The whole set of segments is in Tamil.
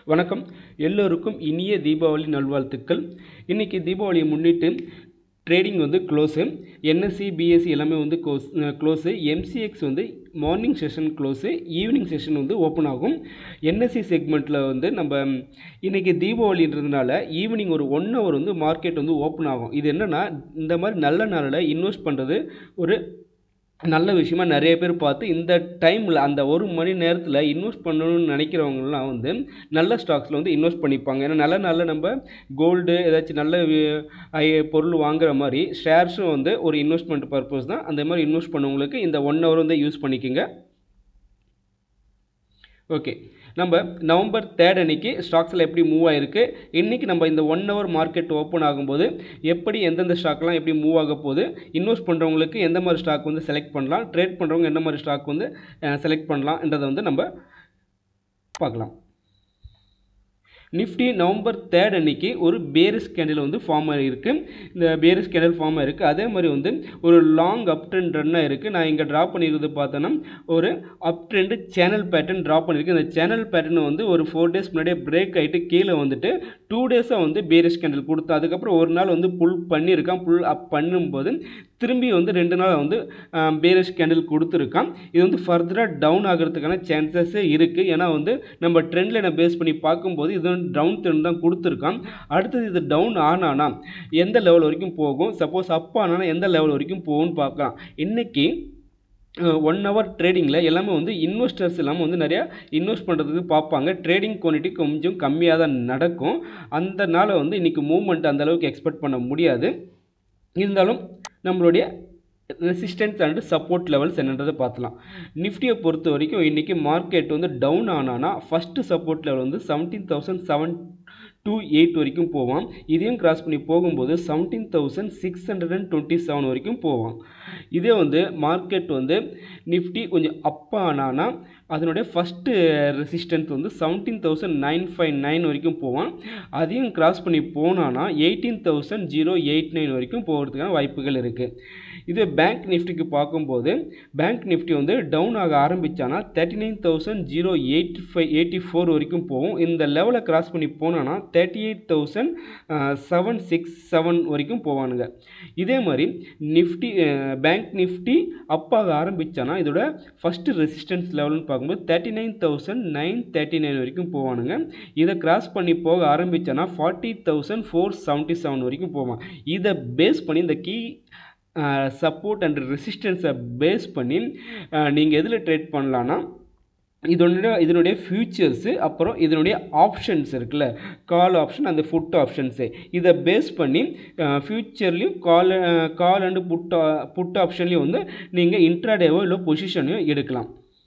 வணக்கம் எல்லோருக்கும் இனிய தீபாவளி நல்வாழ்த்துக்கள் இன்றைக்கி தீபாவளியை முன்னிட்டு ட்ரேடிங் வந்து க்ளோஸு என்எஸ்சி பிஎஸ்சி எல்லாமே வந்து க்ளோஸ் க்ளோஸு எம்சிஎக்ஸ் வந்து morning session close evening session வந்து ஓப்பன் ஆகும் என்எஸ்சி செக்மெண்ட்டில் வந்து நம்ம இன்றைக்கி தீபாவளின்றதுனால ஈவினிங் ஒரு ஒன் ஹவர் வந்து மார்க்கெட் வந்து ஓப்பன் ஆகும் இது என்னென்னா இந்த மாதிரி நல்ல நாளில் இன்வெஸ்ட் பண்ணுறது ஒரு நல்ல விஷயமா நிறைய பேர் பார்த்து இந்த டைமில் அந்த ஒரு மணி நேரத்தில் இன்வெஸ்ட் பண்ணணும்னு நினைக்கிறவங்கலாம் வந்து நல்ல ஸ்டாக்ஸில் வந்து இன்வெஸ்ட் பண்ணிப்பாங்க ஏன்னா நல்ல நல்ல நம்ம கோல்டு ஏதாச்சும் நல்ல வி- ஐ- பொருள் வாங்குற மாதிரி ஷேர்ஸும் வந்து ஒரு இன்வெஸ்ட்மெண்ட் பர்பஸ் தான் அந்த மாதிரி இன்வெஸ்ட் பண்ணவங்களுக்கு இந்த ஒன் ஹவர் வந்து யூஸ் பண்ணிக்கோங்க ஓகே நம்ம நவம்பர் தேர்ட் அன்னைக்கு ஸ்டாக்ஸில் எப்படி மூவ் ஆயிருக்கு இன்றைக்கி நம்ம இந்த ஒன் ஹவர் மார்க்கெட் ஓப்பன் ஆகும்போது எப்படி எந்தெந்த ஸ்டாக்லாம் எப்படி மூவ் ஆக போகுது இன்வெஸ்ட் பண்ணுறவங்களுக்கு எந்த மாதிரி ஸ்டாக் வந்து செலக்ட் பண்ணலாம் ட்ரேட் பண்ணுறவங்க எந்த மாதிரி ஸ்டாக் வந்து செலக்ட் பண்ணலாம்ன்றதை வந்து நம்ம பார்க்கலாம் நிஃப்டி நவம்பர் தேர்ட் அன்னைக்கு ஒரு பேரிஸ் கேண்டில் வந்து ஃபார்ம் ஆகிருக்கு இந்த பேரிஸ் கேண்டில் ஃபார்ம் ஆகிருக்கு அதே மாதிரி வந்து ஒரு லாங் அப் ட்ரெண்ட் ரன்னாக இருக்குது நான் இங்கே ட்ரா பண்ணியிருக்கிறது பார்த்தோன்னா ஒரு up trend channel pattern draw பண்ணியிருக்கு இந்த சேனல் பேட்டர்ன் வந்து ஒரு ஃபோர் டேஸ் முன்னாடியே பிரேக் ஆகிட்டு கீழே வந்துட்டு டூ டேஸாக வந்து பேரிஸ் கேண்டில் கொடுத்து அதுக்கப்புறம் ஒரு நாள் வந்து புல் பண்ணியிருக்கான் புல் அப் பண்ணும்போது திரும்பி வந்து ரெண்டு நாள் வந்து பேரிஷ் கேண்டில் கொடுத்துருக்கான் இது வந்து ஃபர்தராக டவுன் ஆகிறதுக்கான சான்சஸே இருக்குது ஏன்னா வந்து நம்ம ட்ரெண்ட் லைனை பேஸ் பண்ணி பார்க்கும்போது இது வந்து டவுன் ட்ரெண்ட் தான் கொடுத்துருக்கான் அடுத்தது இது டவுன் ஆனானா எந்த லெவல் வரைக்கும் போகும் சப்போஸ் அப் ஆனானா எந்த லெவல் வரைக்கும் போகும்னு பார்க்கலாம் இன்றைக்கி ஒன் ஹவர் ட்ரேடிங்கில் எல்லாமே வந்து இன்வெஸ்டர்ஸ் எல்லாமே வந்து நிறையா இன்வெஸ்ட் பண்ணுறதுக்கு பார்ப்பாங்க ட்ரேடிங் குவான்டிட்டி கொஞ்சம் கம்மியாக தான் நடக்கும் அந்த நாளை வந்து இன்றைக்கி மூவ்மெண்ட் அந்த அளவுக்கு எக்ஸ்பெக்ட் பண்ண முடியாது இருந்தாலும் நம்மளுடைய ரெசிஸ்டன்ஸ் அண்ட் சப்போர்ட் லெவல்ஸ் என்னன்றதை பார்த்துலாம் நிஃப்டியை பொறுத்த வரைக்கும் இன்றைக்கி மார்க்கெட் வந்து டவுன் ஆனானா ஃபஸ்ட்டு சப்போர்ட் லெவல் வந்து seventeen thousand seven two eight வரைக்கும் போவான் இதையும் கிராஸ் பண்ணி போகும்போது seventeen thousand six hundred and twenty seven வரைக்கும் போவான் இதே வந்து மார்க்கெட் வந்து நிஃப்டி கொஞ்சம் அப் ஆனானா அதனுடைய ஃபஸ்ட்டு ரெசிஸ்டன்ஸ் வந்து seventeen thousand nine five nine வரைக்கும் போவான் அதையும் கிராஸ் பண்ணி போனானா eighteen thousand zero eight nine வரைக்கும் போகிறதுக்கான வாய்ப்புகள் இருக்குது இது பேங்க் நிஃப்டிக்கு பார்க்கும்போது பேங்க் நிஃப்டி வந்து டவுன் ஆக ஆரம்பித்தானா thirty nine thousand zero eight five eighty four வரைக்கும் போகும் இந்த லெவலை கிராஸ் பண்ணி போனானா thirty eight thousand seven six seven வரைக்கும் போவானுங்க இதே மாதிரி நிஃப்டி பேங்க் நிஃப்டி அப்பாக ஆரம்பித்தானா இதோட ஃபஸ்ட்டு ரெசிஸ்டன்ஸ் லெவல்னு பார்க்கும்போது thirty nine thousand nine thirty nine வரைக்கும் போவானுங்க இதை கிராஸ் பண்ணி போக ஆரம்பித்தானா forty thousand four seventy seven வரைக்கும் போவான் இதை பேஸ் பண்ணி இந்த கீ சப்போர்ட் அண்ட் ரெசிஸ்டன்ஸை பேஸ் பண்ணி நீங்கள் எதில் ட்ரேட் பண்ணலான்னா இதனுடைய இதனுடைய ஃபியூச்சர்ஸு அப்புறம் இதனுடைய ஆப்ஷன்ஸ் இருக்குல்ல கால் ஆப்ஷன் அந்த ஃபுட் ஆப்ஷன்ஸு இதை பேஸ் பண்ணி ஃப்யூச்சர்லேயும் call call and put put ஆப்ஷன்லேயும் வந்து நீங்கள் இன்ட்ராடேவோ இல்லை பொசிஷனையோ எடுக்கலாம்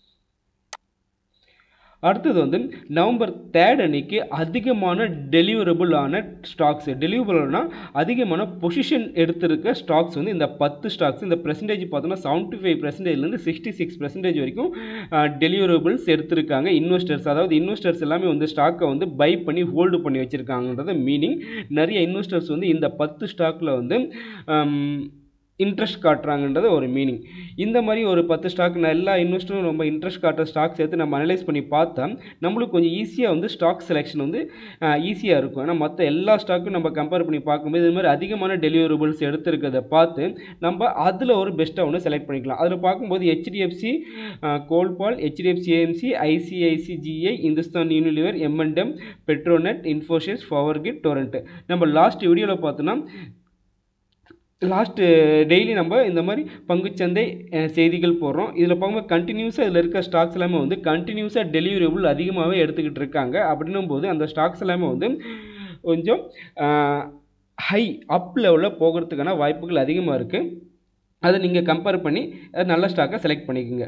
அடுத்தது வந்து நவம்பர் தேர்ட் அன்னைக்கு அதிகமான டெலிவரபிள் ஆன ஸ்டாக்ஸ் டெலிவரபிள்னா அதிகமான பொசிஷன் எடுத்திருக்க ஸ்டாக்ஸ் வந்து இந்த பத்து ஸ்டாக்ஸ் இந்த பெர்சன்டேஜ் பார்த்தோன்னா செவன்ட்டி ஃபைவ் பர்சன்டேஜ்லேருந்து சிக்ஸ்டி சிக்ஸ் பர்சன்டேஜ் வரைக்கும் டெலிவரபிள்ஸ் எடுத்திருக்காங்க இன்வெஸ்டர்ஸ் அதாவது இன்வெஸ்டர்ஸ் எல்லாமே வந்து ஸ்டாக்கை வந்து பை பண்ணி ஹோல்டு பண்ணி வச்சுருக்காங்கன்றது மீனிங் நிறைய இன்வெஸ்டர்ஸ் வந்து இந்த பத்து ஸ்டாக்கில் வந்து இன்ட்ரெஸ்ட் காட்டுறாங்கன்றது ஒரு மீனிங் இந்த மாதிரி ஒரு பத்து ஸ்டாக் எல்லா இன்வெஸ்டரும் ரொம்ப இன்ட்ரெஸ்ட் காட்டுற ஸ்டாக்ஸ் எடுத்து நம்ம அனலைஸ் பண்ணி பார்த்தா நம்மளுக்கு கொஞ்சம் ஈஸியாக வந்து ஸ்டாக் செலெக்ஷன் வந்து ஈஸியாக இருக்கும் ஏன்னா மற்ற எல்லா ஸ்டாக்கும் நம்ம கம்பேர் பண்ணி பார்க்கும்போது இது மாதிரி அதிகமான டெலிவரபிள்ஸ் எடுத்திருக்கிறத பார்த்து நம்ம அதில் ஒரு பெஸ்ட்டாக ஒன்று செலக்ட் பண்ணிக்கலாம் அதில் பார்க்கும்போது HDFC Colpal HDFC AMC ICICIGI Hindustan Unilever எம்என்டம் பெட்ரோநெட் இன்ஃபோசிஸ் பவர்கிட் டொரண்ட் நம்ம லாஸ்ட் வீடியோவில் பார்த்தோன்னா லாஸ்ட்டு டெய்லி நம்ம இந்த மாதிரி பங்குச்சந்தை அஹ், செய்திகள் போடுறோம் இதில் பார்க்கும்போது கண்டினியூஸாக இதில் இருக்க ஸ்டாக்ஸ் எல்லாமே வந்து கண்டினியூஸாக டெலிவரபிள் அதிகமாகவே எடுத்துக்கிட்டு இருக்காங்க அப்படின்னும் போது அந்த ஸ்டாக்ஸ் எல்லாமே வந்து கொஞ்சம் ஹை அப் லெவலில் போகிறதுக்கான வாய்ப்புகள் அதிகமாக இருக்குது அதை நீங்கள் கம்பேர் பண்ணி அது நல்ல ஸ்டாக்கை செலக்ட் பண்ணிக்கோங்க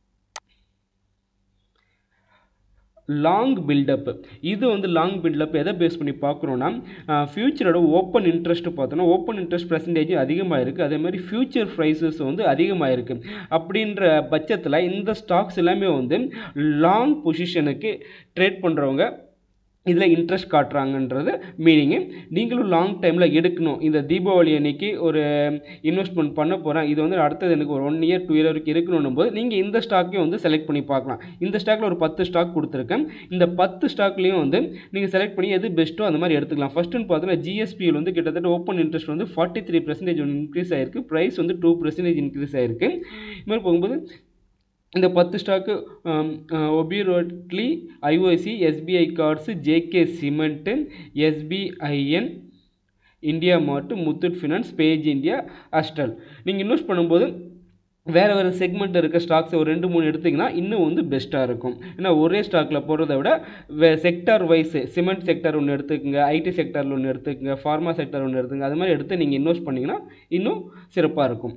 லாங் பில்டப் இது வந்து லாங் பில்டப் எதை பேஸ் பண்ணி பார்க்குறோன்னா ஃப்யூச்சரோட ஓப்பன் இன்ட்ரெஸ்ட் பார்த்தோன்னா ஓப்பன் இன்ட்ரெஸ்ட் பர்சன்டேஜ் அதிகமாக இருக்குது அதே மாதிரி ஃப்யூச்சர் ப்ரைஸஸ் வந்து அதிகமாக இருக்குது அப்படின்ற பட்சத்தில் இந்த ஸ்டாக்ஸ் எல்லாமே வந்து லாங் பொசிஷனுக்கு ட்ரேட் பண்ணுறவங்க இதில் இன்ட்ரெஸ்ட் காட்டுறாங்கன்றது மீனிங்கு நீங்களும் லாங் டைமில் எடுக்கணும் இந்த தீபாவளி அன்னைக்கு ஒரு இன்வெஸ்ட்மெண்ட் பண்ண போகிறேன் இது வந்து அடுத்தது எனக்கு ஒரு ஒன் இயர் டூ இயர் வரைக்கும் இருக்கணும் போது நீங்கள் இந்த ஸ்டாக்கையும் வந்து செலக்ட் பண்ணி பார்க்கலாம் இந்த ஸ்டாக்கில் ஒரு பத்து ஸ்டாக் கொடுத்துருக்கேன் இந்த பத்து ஸ்டாக்லேயும் வந்து நீங்கள் செலக்ட் பண்ணி எது பெஸ்ட்டோ அந்த மாதிரி எடுத்துக்கலாம் ஃபஸ்ட்டுன்னு பார்த்தோன்னா ஜிஎஸ்பியில் வந்து கிட்டத்தட்ட ஓப்பன் இன்ட்ரெஸ்ட் வந்து ஃபார்ட்டி த்ரீ பர்சன்டேஜ் இன்க்ரீஸ் ஆயிருக்கு ப்ரைஸ் வந்து டூ பர்சன்டேஜ் இன்க்ரீஸ் ஆயிருக்கு இது மாதிரி போகும்போது இந்த பத்து stock Oberoi Realty IOC SBI cards JK cement SBIN India mart Muthoot finance page India Astral நீங்கள் இன்வெஸ்ட் பண்ணும்போது வேறு வேறு செக்மெண்ட் இருக்க ஸ்டாக்ஸை ஒரு ரெண்டு மூணு எடுத்திங்கன்னா இன்னும் வந்து பெஸ்ட்டாக இருக்கும் ஏன்னா ஒரே ஸ்டாக்கில் போடுறத விட வே செக்டார் வைஸ் சிமெண்ட் செக்டார் ஒன்று எடுத்துக்கோங்க ஐடி செக்டாரில் ஒன்று எடுத்துக்கோங்க ஃபார்மா செக்டார் ஒன்று எடுத்துக்கங்க அது மாதிரி எடுத்து நீங்கள் இன்வெஸ்ட் பண்ணிங்கன்னா இன்னும் சிறப்பாக இருக்கும்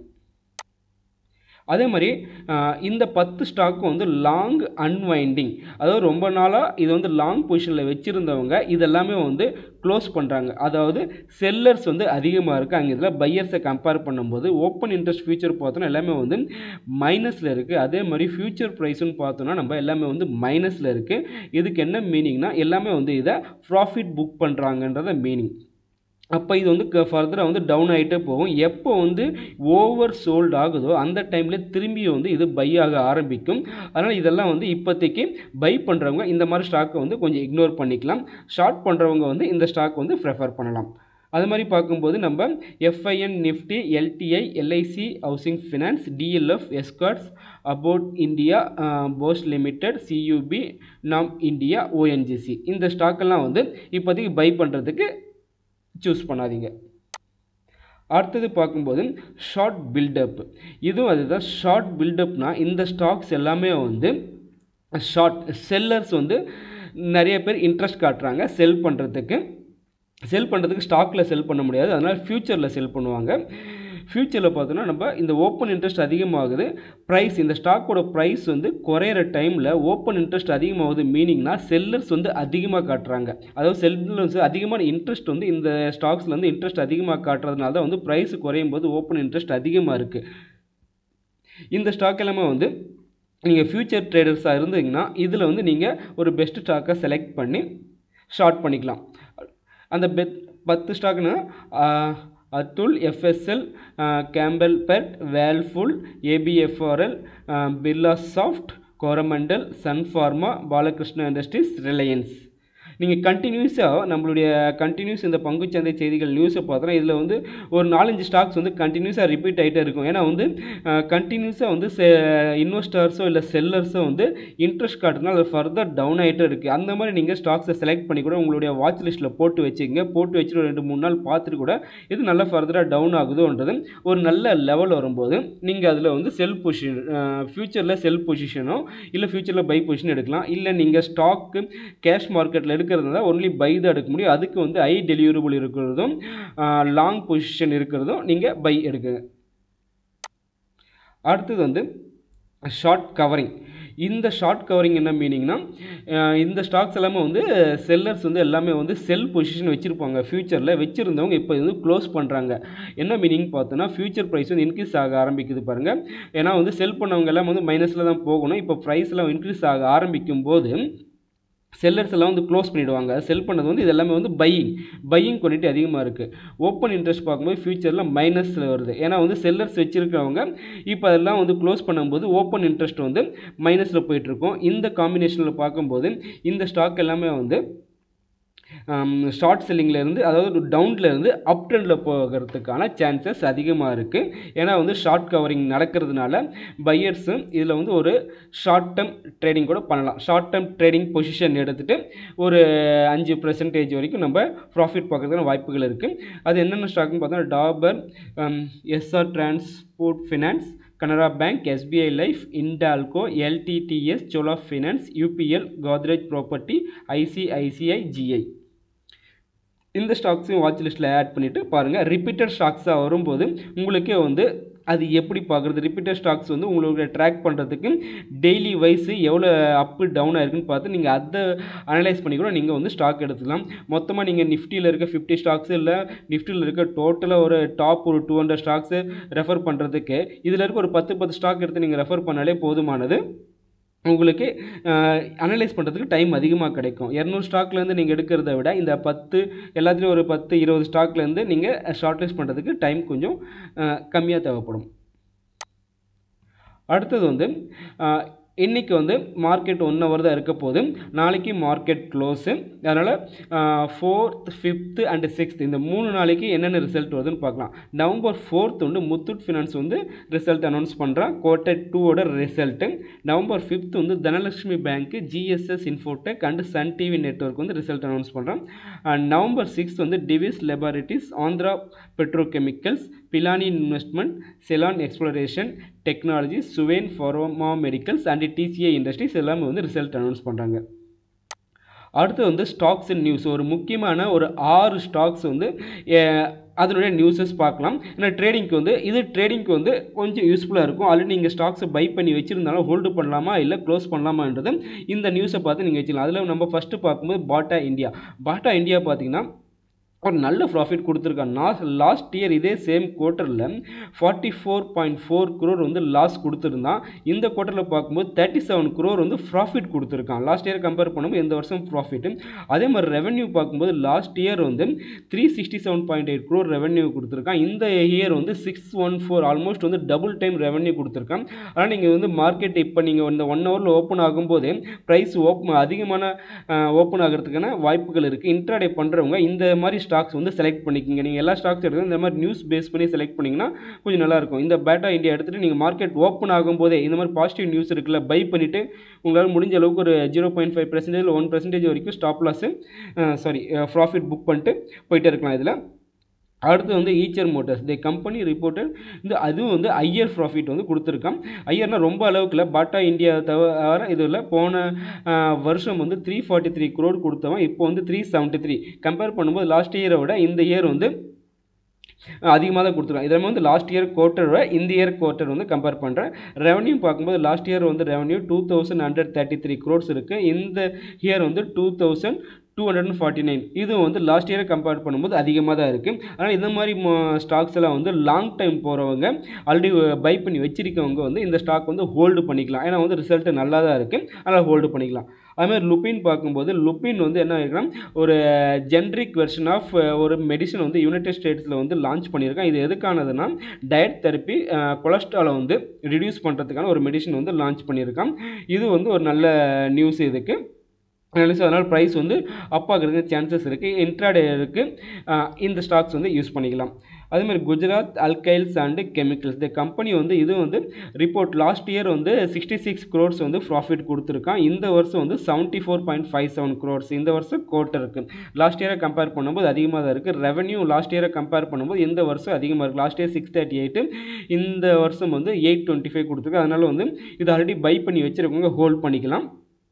அதே மாதிரி இந்த பத்து ஸ்டாக்கும் வந்து லாங் அன்வைண்டிங் அதாவது ரொம்ப நாளாக இது வந்து லாங் பொசிஷனில் வச்சுருந்தவங்க இதெல்லாமே வந்து க்ளோஸ் பண்ணுறாங்க அதாவது செல்லர்ஸ் வந்து அதிகமாக இருக்குது அங்கே இதில் பையர்ஸை கம்பேர் பண்ணும்போது ஓப்பன் இன்ட்ரெஸ்ட் ஃபியூச்சர் பார்த்தோன்னா எல்லாமே வந்து மைனஸில் இருக்குது அதே மாதிரி ஃபியூச்சர் ப்ரைஸுன்னு பார்த்தோன்னா நம்ம எல்லாமே வந்து மைனஸில் இருக்குது இதுக்கு என்ன மீனிங்னா எல்லாமே வந்து இதை ப்ராஃபிட் புக் பண்ணுறாங்கன்றத மீனிங் அப்போ இது வந்து ஃபர்தராக வந்து டவுன் ஆகிட்டே போகும் எப்போ வந்து ஓவர் சோல்ட் ஆகுதோ அந்த டைமில் திரும்பி வந்து இது பை ஆக ஆரம்பிக்கும் அதனால் இதெல்லாம் வந்து இப்போதைக்கு பை பண்ணுறவங்க இந்த மாதிரி ஸ்டாக்கை வந்து கொஞ்சம் இக்னோர் பண்ணிக்கலாம் ஷார்ட் பண்ணுறவங்க வந்து இந்த ஸ்டாக் வந்து ப்ரெஃபர் பண்ணலாம் அது மாதிரி பார்க்கும்போது நம்ம FIN Nifty LTI LIC housing finance DLF Escorts Abbott India Bosch limited CUB NAM India ONGC இந்த ஸ்டாக்கெல்லாம் வந்து இப்போதைக்கு பை பண்ணுறதுக்கு சூஸ் பண்ணாதீங்க அடுத்தது பார்க்கும்போது ஷார்ட் பில்டப் இதுவும் அதுதான் ஷார்ட் பில்டப்னா இந்த ஸ்டாக்ஸ் எல்லாமே வந்து ஷார்ட் செல்லர்ஸ் வந்து நிறைய பேர் இன்ட்ரெஸ்ட் காட்டுறாங்க செல் பண்ணுறதுக்கு செல் பண்ணுறதுக்கு ஸ்டாக்கில் செல் பண்ண முடியாது அதனால் ஃப்யூச்சரில் செல் பண்ணுவாங்க ஃப்யூச்சரில் பார்த்தோன்னா நம்ம இந்த ஓப்பன் இன்ட்ரெஸ்ட் அதிகமாகுது ப்ரைஸ் இந்த ஸ்டாக்கோட ப்ரைஸ் வந்து குறையிற டைமில் ஓப்பன் இன்ட்ரெஸ்ட் அதிகமாகுது மீனிங்னா செல்லர்ஸ் வந்து அதிகமாக காட்டுறாங்க அதாவது செல்லர்ஸ் அதிகமான இன்ட்ரெஸ்ட் வந்து இந்த ஸ்டாக்ஸில் வந்து இன்ட்ரெஸ்ட் அதிகமாக காட்டுறதுனால தான் வந்து ப்ரைஸ் குறையும் போது ஓப்பன் இன்ட்ரெஸ்ட் அதிகமாக இருக்குது இந்த ஸ்டாக் எல்லாமே வந்து நீங்கள் ஃப்யூச்சர் ட்ரேடர்ஸாக இருந்தீங்கன்னா இதில் வந்து நீங்கள் ஒரு பெஸ்ட் ஸ்டாக்கை செலக்ட் பண்ணி ஷார்ட் பண்ணிக்கலாம் அந்த பெத் பத்து ஸ்டாக்னா அத்துல் எஃப்எஸ்எல் கேம்பல் பெட் வேல்ஃபுல் ABFRL Birla soft Coromandel Sun Pharma Balakrishna industries Reliance நீங்கள் கண்டினியூஸாக நம்மளுடைய கண்டினியூஸ் இந்த பங்குச்சந்தை செய்திகள் நியூஸை பார்த்தோன்னா இதில் வந்து ஒரு நாலஞ்சு ஸ்டாக்ஸ் வந்து கண்டினியூஸாக ரிப்பீட் ஆகிட்டே இருக்கும் ஏன்னா வந்து கண்டினியூஸாக வந்து இன்வெஸ்டர்ஸோ இல்லை செல்லர்ஸோ வந்து இன்ட்ரெஸ்ட் காட்டுறதுனால அது ஃபர்தர் டவுன் ஆகிட்டே இருக்குது அந்த மாதிரி நீங்கள் ஸ்டாக்ஸை செலக்ட் பண்ணி கூட உங்களுடைய வாட்ச் லிஸ்ட்டில் போட்டு வச்சுக்கங்க போட்டு வச்சுட்டு ரெண்டு மூணு நாள் பார்த்துட்டு கூட இது நல்லா ஃபர்தராக டவுன் ஆகுதோன்றது ஒரு நல்ல லெவல் வரும்போது நீங்கள் அதில் வந்து செல் பொசிஷன் ஃப்யூச்சரில் செல் பொசிஷனோ இல்லை ஃப்யூச்சரில் பை பொசிஷன் எடுக்கலாம் இல்லை நீங்கள் ஸ்டாக்கு கேஷ் மார்க்கெட்டில் எடுக்க எடுக்கிறதா ஒன்லி பை தான் எடுக்க முடியும் அதுக்கு வந்து ஐ டெலிவரபிள் இருக்கிறதும் லாங் பொசிஷன் இருக்கிறதும் நீங்கள் பை எடுக்குங்க அடுத்தது வந்து ஷார்ட் கவரிங் இந்த ஷார்ட் கவரிங் என்ன மீனிங்னா இந்த ஸ்டாக்ஸ் எல்லாமே வந்து செல்லர்ஸ் வந்து எல்லாமே வந்து செல் பொசிஷன் வச்சுருப்பாங்க ஃப்யூச்சரில் வச்சுருந்தவங்க இப்போ வந்து க்ளோஸ் பண்ணுறாங்க என்ன மீனிங் பார்த்தோன்னா ஃப்யூச்சர் ப்ரைஸ் வந்து இன்க்ரீஸ் ஆக ஆரம்பிக்குது பாருங்கள் ஏன்னா வந்து செல் பண்ணவங்க எல்லாம் வந்து மைனஸில் தான் போகணும் இப்போ ப்ரைஸ் எல்லாம் இன்க்ரீஸ் ஆக ஆரம்பிக்கும் போது செல்லர்ஸ் எல்லாம் வந்து க்ளோஸ் பண்ணிவிடுவாங்க செல் பண்ணது வந்து இது எல்லாமே வந்து பையிங் பையிங் குவான்டிட்டி அதிகமாக இருக்குது ஓப்பன் இன்ட்ரெஸ்ட் பார்க்கும்போது ஃபியூச்சரில் மைனஸில் வருது ஏன்னா வந்து செல்லர்ஸ் வச்சுருக்கிறவங்க இப்போ அதெல்லாம் வந்து க்ளோஸ் பண்ணும்போது ஓப்பன் இன்ட்ரெஸ்ட் வந்து மைனஸில் போயிட்டுருக்கும் இந்த காம்பினேஷனில் பார்க்கும்போது இந்த ஸ்டாக் எல்லாமே வந்து ஷார்ட் செல்லிங்லேருந்து அதாவது டவுன்லேருந்து அப் ட்ரெண்டில் போகிறதுக்கான சான்சஸ் அதிகமாக இருக்குது ஏன்னா வந்து ஷார்ட் கவரிங் நடக்கிறதுனால பையர்ஸும் இதில் வந்து ஒரு ஷார்ட் டேர்ம் ட்ரேடிங் கூட பண்ணலாம் ஷார்ட் டேர்ம் ட்ரேடிங் பொசிஷன் எடுத்துகிட்டு ஒரு அஞ்சு பர்சன்டேஜ் வரைக்கும் நம்ம ப்ராஃபிட் பார்க்கறதுக்கான வாய்ப்புகள் இருக்குது அது என்னென்ன ஸ்டாக்னு பார்த்தா Dabur SR transport finance Canara bank SBI life Hindalco LTTS Chola finance UPL Godrej property ICICI GI இந்த ஸ்டாக்ஸையும் வாட்ச் லிஸ்ட்டில் ஆட் பண்ணிவிட்டு பாருங்கள் ரிப்பீட்டட் ஸ்டாக்ஸாக வரும்போது உங்களுக்கே வந்து அது எப்படி பார்க்குறது ரிப்பீட்டட் ஸ்டாக்ஸ் வந்து உங்களுக்கு ட்ராக் பண்ணுறதுக்கு டெய்லி வைஸ் எவ்வளோ அப்பு டவுன் ஆயிருக்குன்னு பார்த்து நீங்கள் அதை அனலைஸ் பண்ணி கூட நீங்கள் வந்து ஸ்டாக் எடுத்துக்கலாம் மொத்தமாக நீங்கள் நிஃப்டியில் இருக்க ஃபிஃப்டி ஸ்டாக்ஸ் இல்லை நிஃப்டியில் இருக்க டோட்டலாக ஒரு டாப் ஒரு டூ ஹண்ட்ரட் ஸ்டாக்ஸு ரெஃபர் பண்ணுறதுக்கு இதில் இருக்க ஒரு பத்து பத்து ஸ்டாக் எடுத்து நீங்கள் ரெஃபர் பண்ணாலே போதுமானது உங்களுக்கு அனலைஸ் பண்ணுறதுக்கு டைம் அதிகமாக கிடைக்கும் இரநூறு ஸ்டாக்லேருந்து நீங்கள் எடுக்கிறத விட இந்த பத்து எல்லாத்துலேயும் ஒரு பத்து இருபது ஸ்டாக்லேருந்து நீங்கள் ஷார்ட் லிஸ்ட் பண்ணுறதுக்கு டைம் கொஞ்சம் கம்மியாக தேவைப்படும் அடுத்தது வந்து இன்றைக்கி வந்து மார்க்கெட் ஒன் ஹவர் தான் இருக்க போகுது நாளைக்கு மார்க்கெட் க்ளோஸு அதனால் ஃபோர்த் ஃபிஃப்த்து அண்டு சிக்ஸ்த் இந்த மூணு நாளைக்கு என்னென்ன ரிசல்ட் வருதுன்னு பார்க்கலாம் நவம்பர் ஃபோர்த் வந்து முத்தூட் ஃபினான்ஸ் வந்து ரிசல்ட் அனௌன்ஸ் பண்ணுறான் குவார்டர் டூவோட ரிசல்ட்டு நவம்பர் ஃபிஃப்த் வந்து Dhanlaxmi bank GSS infotech and Sun TV network வந்து ரிசல்ட் அனௌன்ஸ் பண்ணுறான் நவம்பர் சிக்ஸ்த் வந்து Divi's laboratories Andhra petrochemicals Pilani investment Selan exploration technology Suven pharma medicals and TCA industries எல்லாமே வந்து ரிசல்ட் அனௌன்ஸ் பண்ணுறாங்க அடுத்து வந்து ஸ்டாக்ஸ் அண்ட் நியூஸ் ஒரு முக்கியமான ஒரு ஆறு ஸ்டாக்ஸ் வந்து அதனுடைய நியூஸஸ் பார்க்கலாம் ஏன்னா ட்ரேடிங்க்கு வந்து இது ட்ரேடிங்க்கு வந்து கொஞ்சம் யூஸ்ஃபுல்லாக இருக்கும் ஆல்ரெடி நீங்கள் ஸ்டாக்ஸை பை பண்ணி வச்சுருந்தாலும் ஹோல்டு பண்ணலாமா இல்லை க்ளோஸ் பண்ணலாமான்றது இந்த நியூஸை பார்த்து நீங்கள் வச்சுக்கலாம் அதில் நம்ம ஃபஸ்ட்டு பார்க்கும்போது பாட்டா இந்தியா பாட்டா இந்தியா பார்த்தீங்கன்னா ஒரு நல்ல ப்ராஃபிட் கொடுத்துருக்கான் லாஸ்ட் லாஸ்ட் இயர் இதே சேம் குவார்ட்டரில் forty four point four crore வந்து லாஸ் கொடுத்துருந்தான் இந்த குவார்ட்டரில் பார்க்கும்போது தேர்ட்டி செவன் குரோர் வந்து ப்ராஃபிட் கொடுத்துருக்கான் லாஸ்ட் இயர் கம்பேர் பண்ணும்போது இந்த வருஷம் ப்ராஃபிட் அதே மாதிரி ரெவன்யூ பார்க்கும்போது லாஸ்ட் இயர் வந்து three sixty seven point eight crore revenue கொடுத்துருக்கான் இந்த இயர் வந்து சிக்ஸ் ஒன் ஃபோர் ஆல்மோஸ்ட் வந்து டபுள் டைம் ரெவன்யூ கொடுத்துருக்கான் ஆனால் நீங்கள் வந்து மார்க்கெட் இப்போ நீங்கள் இந்த ஒன் ஹவரில் ஓப்பன் ஆகும்போது ப்ரைஸ் ஓப்பன் அதிகமான ஓப்பன் ஆகிறதுக்கான வாய்ப்புகள் இருக்குது இன்ட்ராடே பண்ணுறவங்க இந்த மாதிரி ஸ்டாக்ஸ் வந்து செலக்ட் பண்ணிக்கிங்க நீங்கள் எல்லா ஸ்டாக்ஸ் எடுத்து இந்த மாதிரி நியூஸ் பேஸ் பண்ணி செலக்ட் பண்ணிங்கன்னா கொஞ்சம் நல்லாயிருக்கும் இந்த பேட்டா இந்தியா எடுத்துகிட்டு நீங்கள் மார்க்கெட் ஓப்பன் ஆகும்போதே இந்த மாதிரி பாசிட்டிவ் நியூஸ் இருக்குல்ல பை பண்ணிவிட்டு உங்களால் முடிஞ்ச அளவுக்கு ஒரு zero point five percentage one percentage வரைக்கும் stop loss sorry profit book பண்ணிட்டு போயிட்டே இருக்கலாம் இதில் அடுத்து வந்து Eicher motors the company reported இந்த அதுவும் வந்து ஐயர் ப்ராஃபிட் வந்து கொடுத்துருக்கான் ஐயர்னால் ரொம்ப அளவுக்கு இல்லை பாட்டா இந்தியா தவிர இதில் போன வருஷம் வந்து த்ரீ ஃபார்ட்டி த்ரீ குரோட் கொடுத்தவன் இப்போ வந்து த்ரீ செவன்ட்டி த்ரீ கம்பேர் பண்ணும்போது லாஸ்ட் இயரை விட இந்த இயர் வந்து அதிகமாக தான் கொடுத்துருக்காங்க இதில் வந்து லாஸ்ட் இயர் குவார்ட்டரை இந்த இயர் குவார்ட்டர் வந்து கம்பேர் பண்ணுறேன் ரெவன்யூ பார்க்கும்போது லாஸ்ட் இயர் வந்து revenue two thousand hundred thirty three crores இருக்குது இந்த இயர் வந்து two thousand two hundred and forty nine இது வந்து லாஸ்ட் இயரை கம்பேர் பண்ணும்போது அதிகமாக தான் இருக்குது ஆனால் இந்த மாதிரி ஸ்டாக்ஸ் எல்லாம் வந்து லாங் டைம் போகிறவங்க ஆல்ரெடி பை பண்ணி வச்சிருக்கவங்க வந்து இந்த ஸ்டாக் வந்து ஹோல்டு பண்ணிக்கலாம் ஏன்னா வந்து ரிசல்ட்டு நல்லா தான் இருக்குது அதனால் ஹோல்டு பண்ணிக்கலாம் அதுமாதிரி லுப்பின் பார்க்கும்போது லுப்பின் வந்து என்ன இருக்குன்னா ஒரு ஜென்ரிக் வெர்ஷன் ஆஃப் ஒரு மெடிசன் வந்து யுனைடெட் ஸ்டேட்ஸில் வந்து லான்ச் பண்ணியிருக்கான் இது எதுக்கானதுன்னா டயட் தெரப்பி கொலஸ்ட்ராலை வந்து ரிடியூஸ் பண்ணுறதுக்கான ஒரு மெடிசன் வந்து லான்ச் பண்ணியிருக்கான் இது வந்து ஒரு நல்ல நியூஸ் இதுக்கு ஸோ அதனால் ப்ரைஸ் வந்து அப் ஆகிறதுக்கு சான்சஸ் இருக்குது இன்ட்ராடே இருக்குது இந்த ஸ்டாக்ஸ் வந்து யூஸ் பண்ணிக்கலாம் அதேமாதிரி குஜராத் அல்கைல்ஸ் அண்டு கெமிக்கல்ஸ் இந்த கம்பெனி வந்து இது வந்து ரிப்போர்ட் லாஸ்ட் இயர் வந்து சிக்ஸ்டி சிக்ஸ் க்ரோர்ஸ் வந்து ப்ராஃபிட் கொடுத்துருக்கான் இந்த வருஷம் வந்து seventy four point five seven crores இந்த வருஷம் கோட்டர் இருக்குது லாஸ்ட் இயரை கம்பேர் பண்ணும்போது அதிகமாக தான் இருக்குது ரெவன்யூ லாஸ்ட் இயரை கம்பேர் பண்ணும்போது இந்த வருஷம் அதிகமாக இருக்குது last year six thirty eight இந்த வருஷம் வந்து எயிட் டுவெண்ட்டி ஃபைவ் கொடுத்துருக்கு அதனால் வந்து இது ஆல்ரெடி பை பண்ணி வச்சுருக்கவங்க ஹோல்ட் பண்ணிக்கலாம்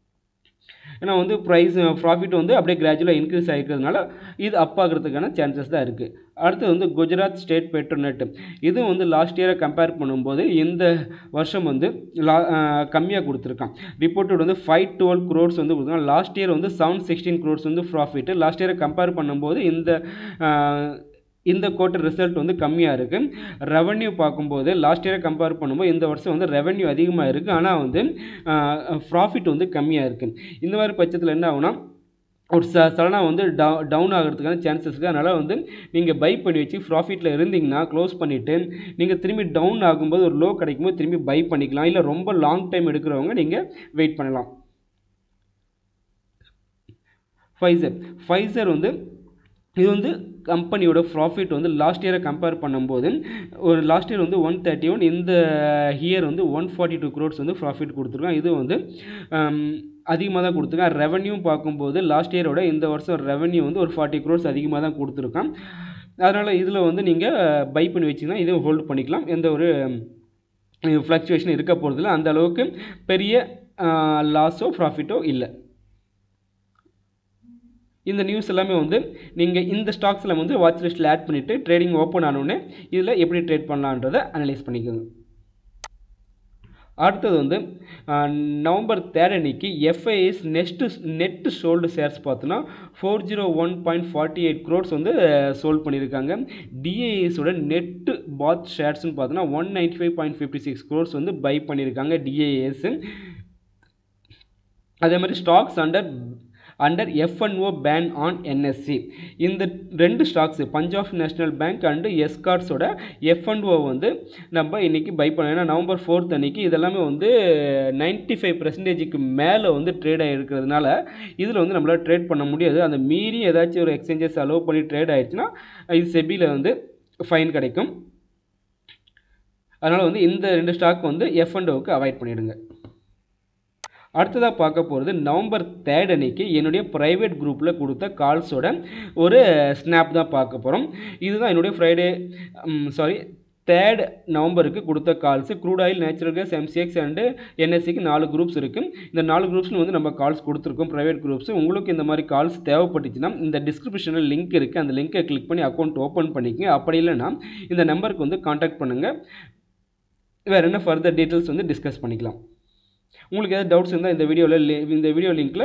ஏன்னா வந்து ப்ரைஸ் ப்ராஃபிட் வந்து அப்படியே கிராஜுவலாக இன்க்ரீஸ் ஆகிக்கிறதுனால இது அப் ஆகிறதுக்கான சான்சஸ் தான் இருக்குது அடுத்து வந்து குஜராத் ஸ்டேட் பெட்ரோநெட் இதுவும் வந்து லாஸ்ட் இயரை கம்பேர் பண்ணும்போது இந்த வருஷம் வந்து லா கம்மியாக கொடுத்துருக்கான் ரிப்போர்ட்டட் வந்து ஃபைவ் டுவெல் க்ரோர்ஸ் வந்து கொடுத்துருக்காங்க லாஸ்ட் இயர் வந்து செவன் சிக்ஸ்டீன் க்ரோர்ஸ் வந்து ப்ராஃபிட் லாஸ்ட் இயரை கம்பேர் பண்ணும்போது இந்த இந்த குவார்ட்டர் ரிசல்ட் வந்து கம்மியாக இருக்குது ரெவன்யூ பார்க்கும்போது லாஸ்ட் இயரை கம்பேர் பண்ணும்போது இந்த வருஷம் வந்து ரெவன்யூ அதிகமாக இருக்குது ஆனால் வந்து ப்ராஃபிட் வந்து கம்மியாக இருக்குது இந்த மாதிரி பட்சத்தில் என்ன ஆகுனா ஒரு ச சடனாக வந்து டவு டவுன் ஆகிறதுக்கான சான்சஸ் இருக்குது அதனால் வந்து நீங்கள் பை பண்ணி வச்சு ப்ராஃபிட்டில் இருந்தீங்கன்னா க்ளோஸ் பண்ணிவிட்டு நீங்கள் திரும்பி டவுன் ஆகும்போது ஒரு லோ கிடைக்கும்போது திரும்பி பை பண்ணிக்கலாம் இல்லை ரொம்ப லாங் டைம் எடுக்கிறவங்க நீங்கள் வெயிட் பண்ணலாம் ஃபைசர் ஃபைசர் வந்து இது வந்து கம்பெனியோட ப்ராஃபிட் வந்து லாஸ்ட் இயரை கம்பேர் பண்ணும்போது ஒரு லாஸ்ட் இயர் வந்து ஒன் தேர்ட்டி ஒன் இந்த இயர் வந்து ஒன் ஃபார்ட்டி டூ க்ரோர்ஸ் வந்து ப்ராஃபிட் கொடுத்துருக்கான் இது வந்து அதிகமாக தான் கொடுத்துருக்கான் ரெவன்யூ பார்க்கும்போது லாஸ்ட் இயரோட இந்த வருஷம் ரெவன்யூ வந்து ஒரு ஃபார்ட்டி க்ரோர்ஸ் அதிகமாக தான் கொடுத்துருக்கான் அதனால் இதில் வந்து நீங்கள் பை பண்ணி வச்சிங்கன்னா இதையும் ஹோல்ட் பண்ணிக்கலாம் எந்த ஒரு ஃப்ளக்சுவேஷன் இருக்க போகிறதில்ல அந்த அளவுக்கு பெரிய லாஸோ ப்ராஃபிட்டோ இல்லை இந்த நியூஸ் எல்லாமே வந்து நீங்கள் இந்த ஸ்டாக்ஸில் வந்து வாட்ச் லிஸ்ட்டில் ஆட் பண்ணிவிட்டு ட்ரேடிங் ஓப்பன் ஆனோடனே இதில் எப்படி ட்ரேட் பண்ணலான்றதை அனலைஸ் பண்ணிக்கோங்க அடுத்தது வந்து நவம்பர் தேர்ட் அன்னைக்கு FIIs next net sold shares பார்த்தோன்னா four zero one point forty eight crores வந்து சோல்ட் பண்ணியிருக்காங்க டிஏஎஸோட நெட்டு பாத் ஷேர்ஸ்னு பார்த்தோன்னா one ninety five point fifty six crores வந்து பை பண்ணியிருக்காங்க டிஏஎஸ் அதே மாதிரி stocks under under FNO ban on NSE இந்த ரெண்டு stocks Punjab national bank and எஸ்கார்ட்ஸோட எஃப்என்ஓ வந்து நம்ம இன்றைக்கி பை பண்ணோம் ஏன்னா நவம்பர் ஃபோர்த் அன்னைக்கு இதெல்லாமே வந்து நைன்ட்டி ஃபைவ் பர்சன்டேஜுக்கு மேலே வந்து ட்ரேட் ஆகிருக்கிறதுனால இதில் வந்து நம்மளால் ட்ரேட் பண்ண முடியாது அந்த மீறி ஏதாச்சும் ஒரு எக்ஸ்சேஞ்சஸ் அலோவ் பண்ணி ட்ரேட் ஆயிடுச்சுன்னா இது செபியில் வந்து ஃபைன் கிடைக்கும் அதனால் வந்து இந்த ரெண்டு ஸ்டாக் வந்து எஃப் அண்ட் ஓக்கு அவாய்ட் பண்ணிவிடுங்க அடுத்ததாக பார்க்க போகிறது நவம்பர் தேர்ட் அன்னைக்கு என்னுடைய ப்ரைவேட் குரூப்பில் கொடுத்த கால்ஸோட ஒரு ஸ்னாப் தான் பார்க்க போகிறோம் இதுதான் என்னுடைய ஃப்ரைடே சாரி தேர்ட் நவம்பருக்கு கொடுத்த calls crude oil natural gas MCX and என்எஸ்சிக்கு நாலு குரூப்ஸ் இருக்குது இந்த நாலு குரூப்ஸில் வந்து நம்ம கால்ஸ் கொடுத்துருக்கோம் ப்ரைவேட் குரூப்ஸ் உங்களுக்கு இந்த மாதிரி கால்ஸ் தேவைப்பட்டுச்சுன்னா இந்த டிஸ்கிரிப்ஷனில் லிங்க் இருக்குது அந்த லிங்க்கை கிளிக் பண்ணி அக்கௌண்ட் ஓப்பன் பண்ணிக்கங்க அப்படி இல்லைன்னா இந்த நம்பருக்கு வந்து காண்டாக்ட் பண்ணுங்கள் வேறு என்ன ஃபர்தர் டீட்டெயில்ஸ் வந்து டிஸ்கஸ் பண்ணிக்கலாம் உங்களுக்கு ஏதாவது டவுட்ஸ் இருந்தால் இந்த வீடியோவில் இந்த வீடியோ லிங்க்கில்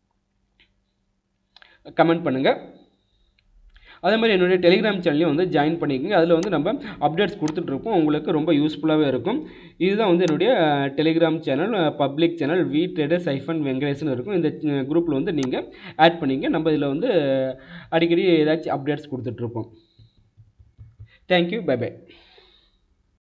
கமெண்ட் பண்ணுங்கள் அதே மாதிரி என்னுடைய டெலிகிராம் சேனலையும் வந்து ஜாயின் பண்ணிக்கோங்க அதில் வந்து நம்ம அப்டேட்ஸ் கொடுத்துட்ருப்போம் உங்களுக்கு ரொம்ப யூஸ்ஃபுல்லாகவே இருக்கும் இதுதான் வந்து என்னுடைய Telegram channel public channel V traders hyphen Venkatesan இருக்கும் இந்த குரூப்பில் வந்து நீங்கள் ஆட் பண்ணிங்க நம்ம இதில் வந்து அடிக்கடி ஏதாச்சும் அப்டேட்ஸ் கொடுத்துட்ருப்போம் தேங்க்யூ பை பை